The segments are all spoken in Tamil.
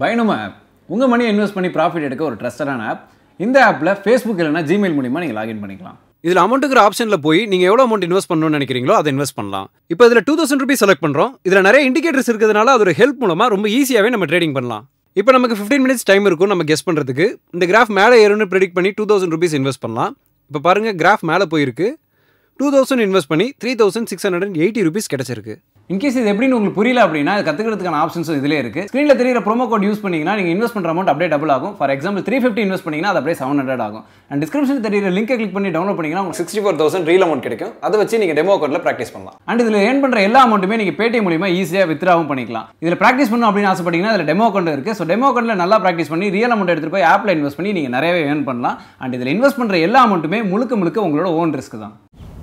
பைனோமோ ஆப் உங்கள் மணியை இன்வெஸ்ட் பண்ணி ப்ராஃபிட் எடுக்க ஒரு ட்ரஸ்டடான ஆப் இந்த ஆப்பில் ஃபேஸ்புக் இல்லைனா ஜிமெயில் மூலிமா நீங்கள் லாகின் பண்ணிக்கலாம் இதில் அமௌண்ட்டுங்கிற ஆப்ஷனில் போய் நீங்கள் எவ்வளோ அமௌண்ட் இன்வெஸ்ட் பண்ணணும்னு நினைக்கிறீங்களோ அதை இன்வெஸ்ட் பண்ணலாம் இப்போ இதில் டூ தௌசண்ட் ருபீஸ் செலக்ட் பண்ணுறோம் இதில் நிறைய இண்டிகேட்டர்ஸ் இருக்கிறதுனால அதோட ஹெல்ப் மூலமாக ரொம்ப ஈஸியாகவே நம்ம ட்ரேடிங் பண்ணலாம் இப்போ நமக்கு 15 மினிட்ஸ் டைம் இருக்கும் நம்ம கெஸ் பண்ணுறதுக்கு இந்த கிராஃப் மேலே ஏறும்னு ப்ரெடிக்ட் பண்ணி டூ தௌசண்ட் ருபீஸ் இன்வெஸ்ட் பண்ணலாம் இப்போ பாருங்கள் கிராஃப் மேலே போயிருக்கு டூ தௌசண்ட் இன்வெஸ்ட் பண்ணி three thousand six hundred and eighty rupees கிடச்சிருக்கு இன்கேஸ் இது எப்படின்னு உங்களுக்கு புரியல அப்படின்னா அது கற்றுக்கிறதுக்கான ஆப்ஷன்ஸும் இதிலே இருக்குது ஸ்க்ரீனில் தெரியிற ப்ரோமோ கோட் யூஸ் பண்ணீங்கன்னா நீங்கள் இன்வெஸ்ட் பண்ணுற அமௌண்ட் அப்படியே டபுள் ஆகும் for example three fifty invest பண்ணீங்கன்னா அது அப்படியே செவன் ஹண்ட்ரட் ஆகும் அண்ட் டிஸ்கிரிப்ஷன் தெரியிற லிங்கை கிளிக் பண்ணி டவுன்லோட் பண்ணீங்கன்னா உங்களுக்கு sixty four thousand real amount கிடைக்கும் அதை வச்சு நீங்கள் டெமோ அக்கௌண்ட்டில் ப்ராக்டிஸ் பண்ணலாம் அண்ட் இதில் ஏர்ன் பண்ணுற எல்லா அமௌண்ட்டுமே நீங்கள் பேடிஎம் மூலியமா ஈஸியாக வித்ராவும் பண்ணிக்கலாம் இதில் ப்ராக்டிஸ் பண்ணணும் அப்படின்னு ஆசைப்பட்டீங்கன்னா அதில் டெமோ அக்கௌண்ட் இருக்குது ஸோ டெமோ அக்கௌண்ட்டில் நல்லா ப்ராக்டிஸ் பண்ணி ரியல் அமௌண்ட் எடுத்துகிட்டு போய் ஆப்பில் இன்வெஸ்ட் பண்ணி நீங்கள் நிறையவே ஏர்ன் பண்ணலாம் அண்ட் இதில் இன்வெஸ்ட் பண்ணுற எல்லா அமௌண்ட்டுமே முழுக்க முழுக்க உங்களோட ஓன் ரிஸ்க் தான்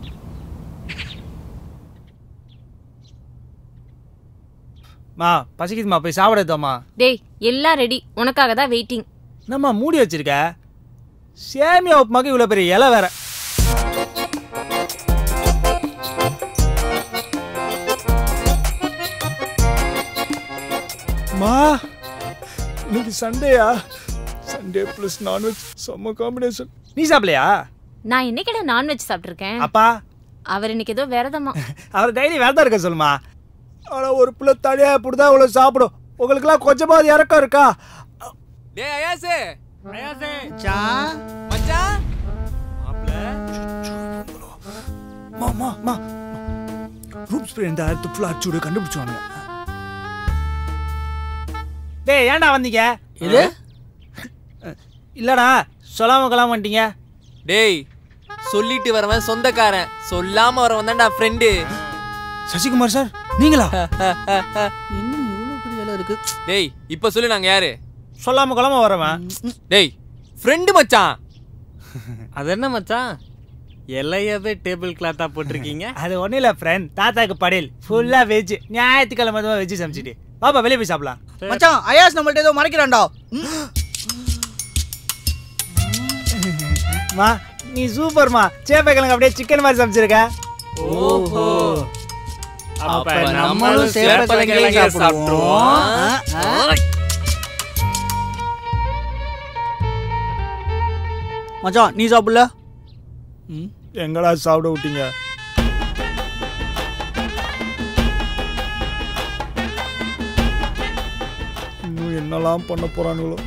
மா பசிக்குதுமா போய் சாப்பிடுதோமா டேய் எல்லாம் ரெடி உனக்காக தான் வெயிட்டிங் என்னம்மா மூடி வச்சிருக்க சேமியா உப்புமாக்கு இவ்வளோ பெரிய இலை வேற மா இன்னைக்கு சண்டேயா சண்டே ப்ளஸ் நான்வெஜ் செம்ம காம்பினேஷன் நீ சாப்பிடலையா நான் என்னைக்கிட நான்வெஜ் சாப்பிட்ருக்கேன் அப்பா அவர் இன்னைக்கு ஏதோ விரதமா அவர் டெய்லி வேலை இருக்க சொல்லுமா ஆனால் ஒரு பிள்ளை தனியாக இப்படிதான் இவ்வளோ சாப்பிடும் உங்களுக்குலாம் கொஞ்சமாவது இறக்கம் இருக்கா டேய் அயாசு அயாசு மச்சான் மச்சான் மா மா மா ரூப் ஸ்ப்ரே இந்த அறுத்து ஃபுல்லாக அடிச்சு விடு கண்டுபிடிச்சுவானுங்க டேய் ஏன்டா வந்தீங்க இது இல்லடா சொல்லாம கொள்ளாம வந்துட்டீங்க டேய் சொல்லிட்டு வரவன் சொந்தக்காரன் சொல்லாம வரவன் தான்டா ஃப்ரெண்டு சசிகுமார் சார் நீங்களா இன்னும் இவ்வளோ பெரிய இலை இருக்கு டேய் இப்ப சொல்லு நாங்க யாரு சொல்லாம கொள்ளாம வரவன் டேய் ஃப்ரெண்டு மச்சான் அது என்ன மச்சான் எல்லையவே டேபிள் கிளாத்தா போட்டிருக்கீங்க அது ஒன்றும் இல்லை ஃப்ரெண்ட் தாத்தாக்கு படையல் ஃபுல்லாக வெஜ் ஞாயிற்றுக்கிழமை தான் வெஜ் சமைச்சிட்டு பாப்பா வெளியே போய் சாப்பிடலாம் மச்சான் அயாஸ் நம்மள்ட்ட ஏதோ மறைக்கிறான்டா ம், மா நீ சூப்பர்மா சேப்பை கிழங்கு அப்படியே சிக்கன் மாதிரி சமைச்சிருக்க ஓஹோ அப்ப நம்மளும் சேப்பக்கிழங்கே சாப்பிடுவோம் ஆ, ஆ. மச்சான் நீ சாப்பிடல ம், எங்கடா சாப்பிட விட்டீங்க இன்னும் என்னெல்லாம் பண்ண போறானுங்களோ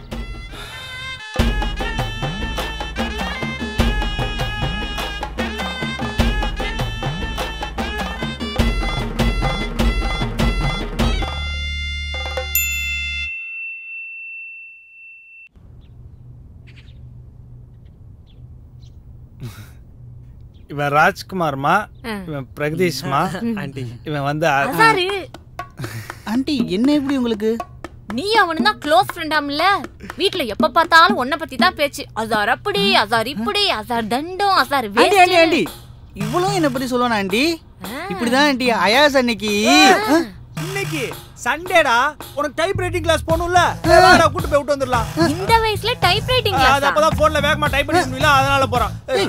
இவன் ராஜ்குமார்மா ஆ. இவன் பிரகதீஷ்மா ஆண்டி இவன் வந்து அ- அசாரு ஆண்டி என்ன எப்படி உங்களுக்கு நீ அவனு தான் க்ளோஸ் ஃப்ரெண்டாம்ல வீட்ல எப்ப பார்த்தாலும் உன்னை பத்தி தான் பேச்சு அசார் அப்படி அசார் இப்படி அசார் தண்டம் Azhar aunty aunty waste. Aunty இவ்வளவு என்ன பத்தி சொல்லுவானா ஆண்டி இப்படிதான் ஆண்டி அயாஸ் அன்னைக்கு இன்னைக்கு சண்டேடா உனக்கு டைப் ரைட்டிங் கிளாஸ் போகணும்ல வாடா கூட்டு போய் விட்டு வந்துடலாம் இந்த வயசுல டைப் ரைட்டிங் அது கிளாஸ் அப்பதான் போன்ல வேகமா டைப் பண்ணி முடியல அதனால போறான் ஏய்,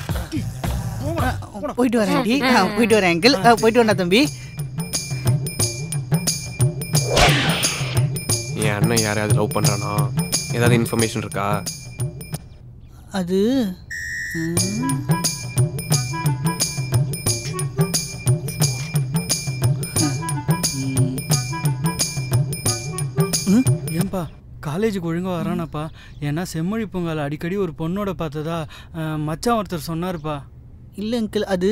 போயிட்டு வரேன் ஆண்டி ஆ, போயிட்டு வரேன் அங்கிள் ஆ, போயிட்டு வரேன் தம்பி என் அண்ணன் யாரையாவது லவ் பண்ணுறானா ஏதாவது இன்ஃபர்மேஷன் இருக்கா அது ம், ஏன்பா காலேஜுக்கு ஒழுங்கா வரானாப்பா ஏன்னா செம்மொழி பொங்கல் அடிக்கடி ஒரு பொண்ணோட பார்த்ததா அஹ், மச்சான் ஒருத்தர் சொன்னாருப்பா இல்ல அங்கிள் அது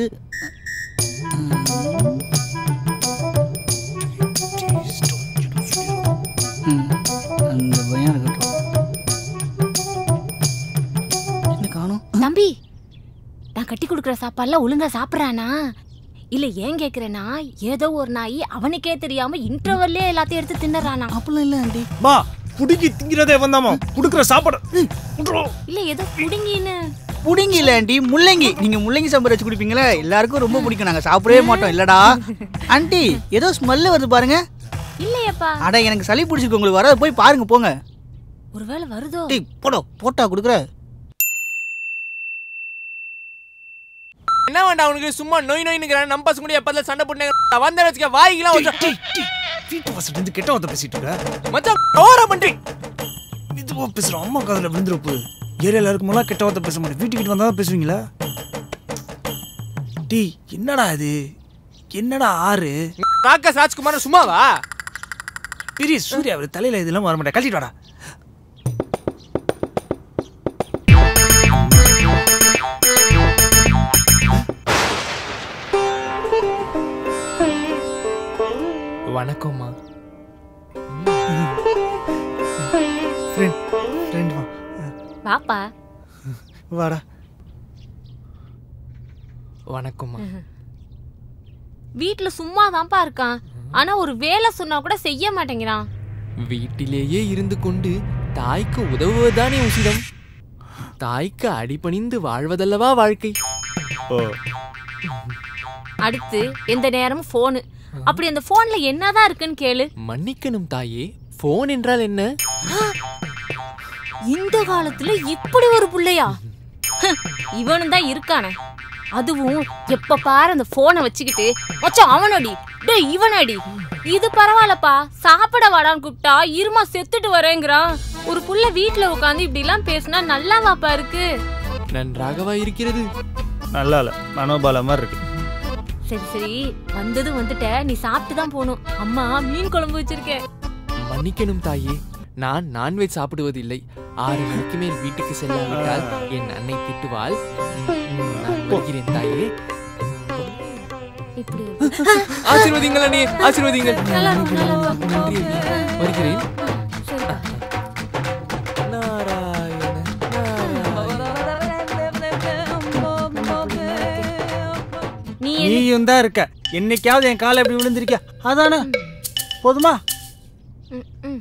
ம், அந்த பயம் இருக்கட்டும் என்ன காணும் தம்பி நான் கட்டி கொடுக்குற சாப்பாடுலாம் ஒழுங்கா சாப்பிட்றானா இல்ல ஏன் கேக்குறேன்னா ஏதோ ஒரு நாய் அவனுக்கே தெரியாம இன்டர்வல்லே எல்லாத்தையும் எடுத்து தின்னறானா அப்படிலாம் இல்ல ஆண்டி மா புடுங்கி திங்கிறதே வந்தாமா குடுக்குற சாப்பாடு ம், விட்றோம். இல்ல ஏதோ புடுங்கின்னு புடுங்கி இல்ல ஆண்டி முள்ளங்கி நீங்க முள்ளங்கி சாம்பார் வச்சு குடிப்பீங்களா எல்லாருக்கும் ரொம்ப பிடிக்கும் நாங்க சாப்பிடவே மாட்டோம் இல்லடா ஆண்டி ஏதோ ஸ்மெல் வருது பாருங்க இல்லையப்பா அட எனக்கு சளி பிடிச்சிருக்கு உங்களுக்கு வராது போய் பாருங்க போங்க ஒருவேளை வருதோ டேய் போடோ போட்டா கொடுக்குற என்ன வேண்டாம் அவனுக்கு சும்மா நோய் நோயினுங்கிறான் நம்ம பசங்க கூட எப்பத்துல சண்டை போட்டு வந்த வச்சுக்க வாய்க்கெல்லாம் வச்சு வீட்டு வாசல் இருந்து கெட்ட வார்த்தை பேசிட்டு இருக்க மச்சான் ஓரம் பண்றி இதுவா பேசுற அம்மா காதுல விழுந்துருப்பு ஏரியால இருக்கும்போதெல்லாம் கெட்ட வார்த்தை பேச மாட்டேன் வீட்டுக்கு வந்தா தான் பேசுவீங்களா டேய் என்னடா இது என்னடா ஆறு ராக்கஸ் ராஜ்குமார் சும்மாவா பெரிய சூர்யா அவர் தலையில இதெல்லாம் வர மாட்டேன் கழட்டிட்டு வாடா வணக்கம்மா ஃப்ரெண்ட் ஃப்ரெண்ட் வா பாப்பா வாடா வணக்கம்மா வீட்ல சும்மா தான்ப்பா இருக்கான் ஆனா ஒரு வேலை சொன்னா கூட செய்ய மாட்டேங்கிறான் வீட்டிலேயே இருந்து கொண்டு தாய்க்கு உதவுவதுதானே உசிதம் தாய்க்கு அடிபணிந்து வாழ்வதல்லவா வாழ்க்கை ஓ அடுத்து எந்த நேரமும் ஃபோனு அப்படி அந்த ஃபோன்ல என்னதான் இருக்குன்னு கேளு மன்னிக்கணும் தாயே போன் என்றால் என்ன இந்த காலத்துல இப்படி ஒரு புள்ளையா இவனும் தான் இருக்கானே அதுவும் எப்ப பாரு அந்த போனை வச்சுக்கிட்டு மச்சான் அவனடி டேய் இவனடி இது பரவாயில்லப்பா சாப்பிட வாடான்னு கூப்பிட்டா இருமா செத்துட்டு வரேங்கிறான் ஒரு புள்ள வீட்ல உட்காந்து இப்படி எல்லாம் பேசினா நல்லாவாப்பா இருக்கு நன்றாகவா இருக்கிறது நல்லா இல்ல மனோபால மாதிரி இருக்கு சரி சரி வந்தது வந்துட்ட நீ சாப்பிட்டு தான் போகணும் அம்மா மீன் குழம்பு வச்சிருக்கேன் மன்னிக்கணும் தாயே நான் நான்வெஜ் சாப்பிடுவதில்லை ஆறு மணிக்கு மேல் வீட்டுக்கு செல்லாவிட்டால் என் அன்னை திட்டுவாள் ம், நான் வருகிறேன் தாயே இப்படி ஆசீர்வதிங்கள் அண்ணே ஆசீர்வதிங்கள் நல்லா இருக்கும், நல்லா இருக்கும். நன்றி அண்ணே. வருகிறேன் சரி. நாராயண நீ என்ன- நீயும் தான் இருக்க என்னைக்காவது என் காலை எப்படி விழுந்திருக்கியா அதானே போதுமா ம், ம்.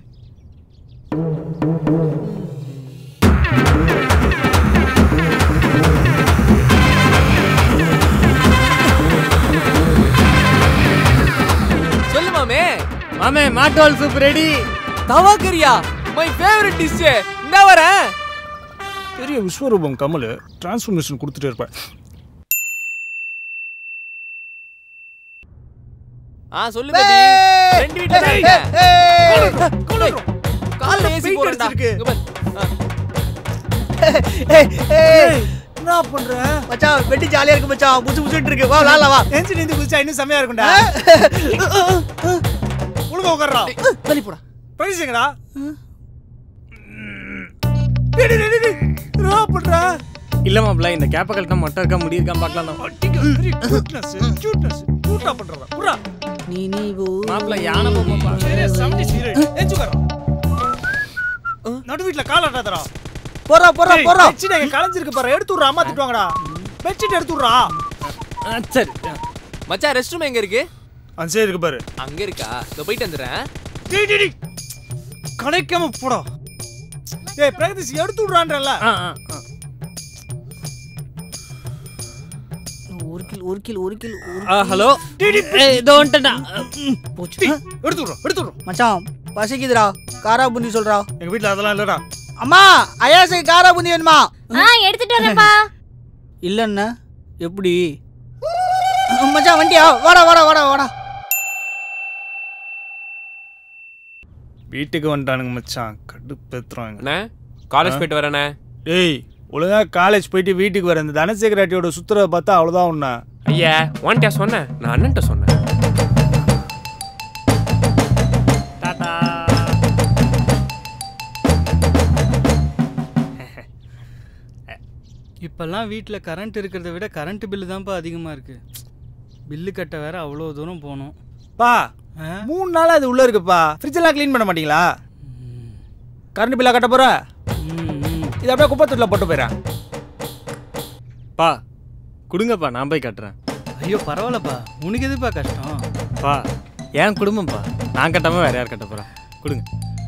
சொல்லு மாமே மாமே மாட்டோல் சூப் ரெடி தவாக்கரியா மை ஃபேவரட் டிஷ் இந்த வரேன் பெரிய விஸ்வரூபம் கமல் டிரான்ஸ்ஃபர்மேஷன் கொடுத்துட்டே இருப்பேன் ஆ சொல்லு பேபி ரெண்டு வீட்ல தான் இருக்கேன். கால்ல ஏசி போறேன்டா இங்க பாரு. ஆ. என்ன பண்ற மச்சான் வெட்டி ஜாலியா இருக்கு மச்சான் புசு புசுட்டு இருக்கு வா விளாடலாம் வா எஞ்சி நின்று குதிச்சா இன்னும் செமையா இருக்கும்டா ஒழுங்கா உட்கார்றா தள்ளி போடா பேசுங்கடா என்ன பண்ற இல்ல மாப்ள இந்த கேப்ப கழட்டா மொட்டை இருக்கா முடி இருக்கா பார்க்கலாம் தான் கியூட்னஸ் கியூட்னஸ் கியூட்டா பண்றதா புறா நீ நீ ஓ மாப்ள யானை பொம்மைப்பா சரியா செவன்டி சீரட் எஞ்சு உட்கார்றா நடு வீட்ல கால் ஆட்டாதடா போறா போறா போறா பெட்ஷீட் எங்க கலைஞ்சிருக்கு பாரு எடுத்து விட்றா அம்மா திட்டுவாங்கடா பெட்ஷீட் எடுத்து விட்றா ஆ, சரி மச்சான் ரெஸ்ட் ரூம் எங்க இருக்கு அந்த சைடு இருக்கு பாரு அங்க இருக்கா இதோ போயிட்டு வந்துடுறேன் டேய் டேய் டேய் கடைக்காம போடா ஏய் பிரகதீஷ் எடுத்து விட்றான்றல்ல ஆ ஆ ஆ. ஒரு கிலோ ஒரு கிலோ ஒரு கிலோ ஒரு ஆ ஹலோ ஏய் இதோ வந்துட்டேன்டா ம், போச்சு எடுத்து விட்றா எடுத்து விட்றா மச்சான் பசிக்குதுடா காரா பூந்தி சொல்றா எங்க வீட்ல அதெல்லாம் இல்லடா அம்மா அயாசுக்கு காரா பூந்தி வேணுமா ஆ எடுத்துட்டு வரேன்ப்பா இல்லைண்ணா எப்படி மச்சான் வண்டியா வாடா வாடா வாடா வாடா வீட்டுக்கு வந்துட்டானுங்க மச்சான் கடுப்பேத்துறாங்க அண்ணே காலேஜ் போயிட்டு வரேண்ணே டேய் ஒழுங்கா காலேஜ் போயிட்டு வீட்டுக்கு வர இந்த தனசேகராட்டியோட சுத்துறத பார்த்தா அவ்வளோதான் உன்ன ஐயா உன்கிட்ட சொன்னேன் நான் அண்ணன்ட்ட சொன்னேன் டாடா இப்போல்லாம் வீட்டில் கரண்ட் இருக்கிறத விட கரண்ட் பில்லு தான்ப்பா அதிகமாக இருக்குது பில்லு கட்ட வேற அவ்வளோ தூரம் போகணும் பா ஆ? மூணு நாள் அது உள்ள இருக்குப்பா ஃப்ரிட்ஜ் எல்லாம் க்ளீன் பண்ண மாட்டீங்களா கரண்ட் பில்லா கட்ட போற ம், ம். இது அப்படியே குப்பை தொட்டில போட்டு போயிடறேன் பா கொடுங்கப்பா நான் போய் கட்டுறேன் ஐயோ பரவாயில்லப்பா உனக்கு எதுப்பா கஷ்டம் பா என் குடும்பம்ப்பா நான் கட்டாம வேற யார் கட்ட போறா கொடுங்க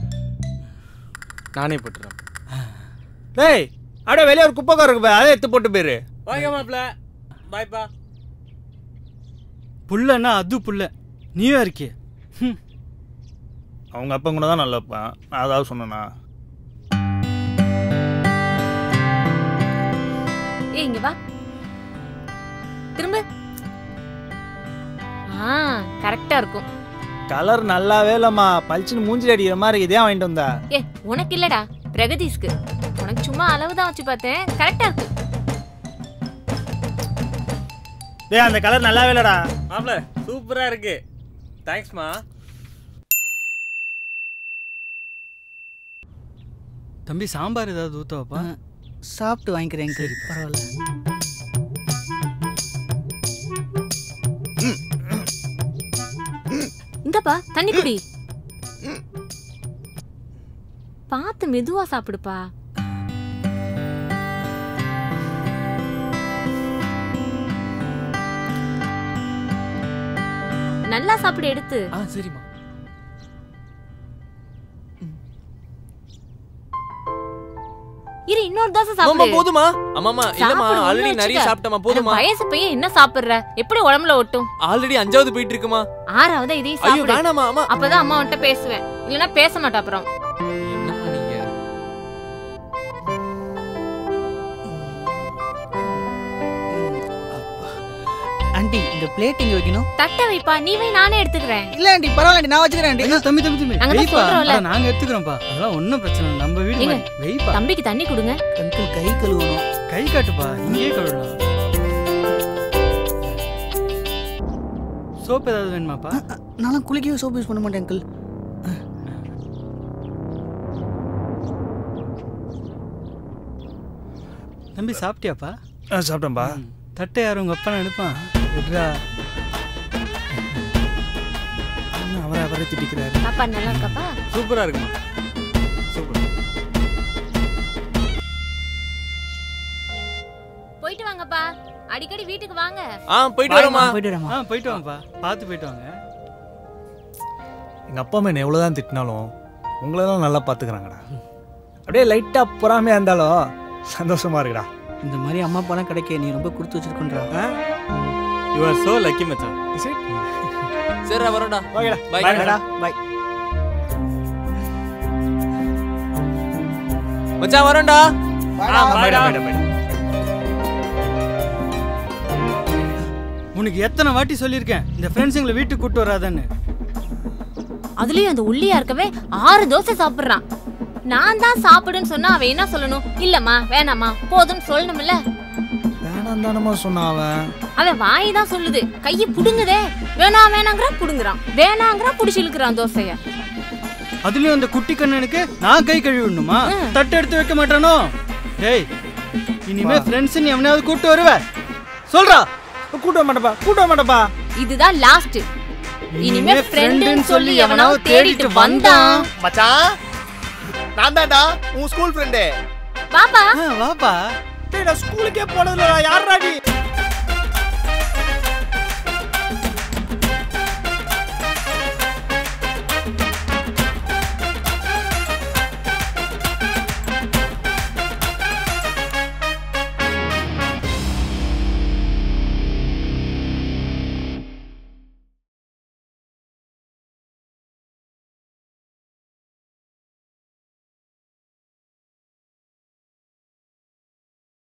நானே போட்டுறேன் டேய் அப்படியே வெளியே ஒரு குப்பை கார் இருக்கு பாரு, அதை எடுத்து போட்டு போயிரு வாங்க மாப்ள பாய்ப்பா புள்ளன்னா அது புள்ள நீயும் இருக்கிய ம் அவங்க அப்பா கூட தான் நல்லப்பா நான் அதாவது சொன்னேனா ஏய் இங்க வா திரும்ப ஆ கரெக்டா இருக்கும் கலர் நல்லாவே இல்லம்மா பளிச்சுன்னு மூஞ்சில அடிக்கிற மாதிரி இதே வாங்கிட்டு வந்தா ஏ உனக்கு இல்லடா பிரகதீஷ்க்கு உனக்கு சும்மா அளவு தான் வச்சு பார்த்தேன் கரெக்டா இருக்கு டேய் அந்த கலர் நல்லாவே இல்லடா மாப்ள சூப்பரா இருக்கு தேங்க்ஸ்மா தம்பி சாம்பார் ஏதாவது ஊற்றவாப்பா சாப்பிட்டு வாங்கிக்கிறேன் அங்கிள் பரவாயில்ல இந்தப்பா தண்ணி குடி பார்த்து மெதுவா சாப்பிடுப்பா நல்லா சாப்பிடு எடுத்து ஆ சரிம்மா இரு இன்னொரு தோசை மாமா சாப்பிடு போதுமா ஆமாமா இல்லம்மா சாப்பிடு, ஒண்ணு ஆல்ரெடி நிறைய வச்சுக்க. சாப்பிட்டமா அட, போதுமா வயசு பையன் என்ன சாப்பிடுற எப்படி உடம்புல ஒட்டும் ஆல்ரெடி அஞ்சாவது போயிட்டு இருக்குமா ஆறாவது இதையும் ஐயோ சாப்பிடு வேணாமா அம்மா அப்பதான் அம்மா உன்கிட்ட பேசுவேன் இல்லனா பேச மாட்டா அப்புறம் என்னம்மா நீங்க ஆண்டி இந்த பிளேட் இங்க வைக்கணும் தட்டை வைப்பா நீ வை நானே எடுத்துக்கிறேன் இல்ல ஆண்டி பரவாயில்ல ஆண்டி நான் வச்சுக்கிறேன் ஆண்டி ஐயோ தம்பி தம்பி தம்பி நாங்க தான் வெயிப்பா சொல்றோம்ல. அட, நாங்க எடுத்துக்கிறோம்ப்பா அதெல்லாம் ஒன்றும் பிரச்சனை இல்லை நம்ம வீடு ஏங்க, மாதிரி. வெயிப்பா தம்பிக்கு தண்ணி கொடுங்க அங்கிள் கை கழுவணும் கை காட்டுப்பா இங்கேயே கழுவலாம் சோப் ஏதாவது வேணுமாப்பா நான்லாம் குளிக்கவே சோப் யூஸ் பண்ண மாட்டேன் அங்கிள் தம்பி சாப்பிட்டியாப்பா ஆ சாப்பிட்டேன்பா ம். தட்டை யாரும் உங்க அப்பா எடுப்பான் விட்றா இன்னும் அவரை அவரை திட்டிக்கிறாரு சாப்பாடு நல்லா இருக்காப்பா சூப்பரா இருக்குமா சூப்பர் போயிட்டு வாங்கப்பா அடிக்கடி வீட்டுக்கு வாங்க ஆ போயிட்டு வரோமா போயிட்டு வரேம்மா ஆ போயிட்டு வாங்கப்பா பார்த்து போயிட்டு வாங்க எங்கள் அப்பா அம்மா என்னை எவ்வளோதான் திட்டினாலும் உங்களெல்லாம் நல்லா பார்த்துக்கிறாங்கடா அப்படியே லைட்டாக பொறாமையாக இருந்தாலும் சந்தோஷமா இருக்குடா இந்த மாதிரி அம்மா அப்பாலாம் கிடைக்க நீ ரொம்ப கொடுத்து வச்சிருக்கன்றா யூ ஆர் சோ லக்கி மச்சான் சரி வரோம்டா ஓகேடா Bye. பாய்டா பாய் மச்சான் வரோம்டா பாய்டா பாய்டா பாய்டா உனக்கு எத்தனை வாட்டி சொல்லியிருக்கேன் இந்த ஃப்ரெண்ட்ஸுங்களை வீட்டுக்கு கூட்டு வராதன்னு அதுலயும் அந்த உள்ளியா இருக்கவே ஆறு தோசை சாப்பிடுறான் நான் தான் சாப்பிடுன்னு சொன்னா அவன் என்ன சொல்லணும் இல்லம்மா வேணாம்மா போதும்னு சொல்லணும்ல வேணாம் தானமா சொன்னான் அவன் அவன் வாய் தான் சொல்லுது கையை புடுங்குதே வேணாம் வேணாங்கிறான் புடுங்குறான் வேணாங்கிறான் புடிச்சு இழுக்கிறான் தோசைய அதுலயும் அந்த குட்டி கண்ணனுக்கு நான் கை கழுவி விடணுமா ம். தட்டு எடுத்து வைக்க மாட்டானோ டேய் இனிமே ஃப்ரெண்ட்ஸ் நீ எவனையாவது கூட்டு வருவ சொல்றா கூட்ட மாட்டப்பா கூட்ட மாட்டப்பா இதுதான் லாஸ்ட் இனிமே ஃப்ரெண்டுன்னு சொல்லி எவனாவது தேடிட்டு வந்தான் மச்சான் நான் தான்டா உன் ஸ்கூல் ஃப்ரெண்டு பாப்பா ஆ, வாப்பா டேய் நான் ஸ்கூலுக்கே போனதில்ல யாரா நீ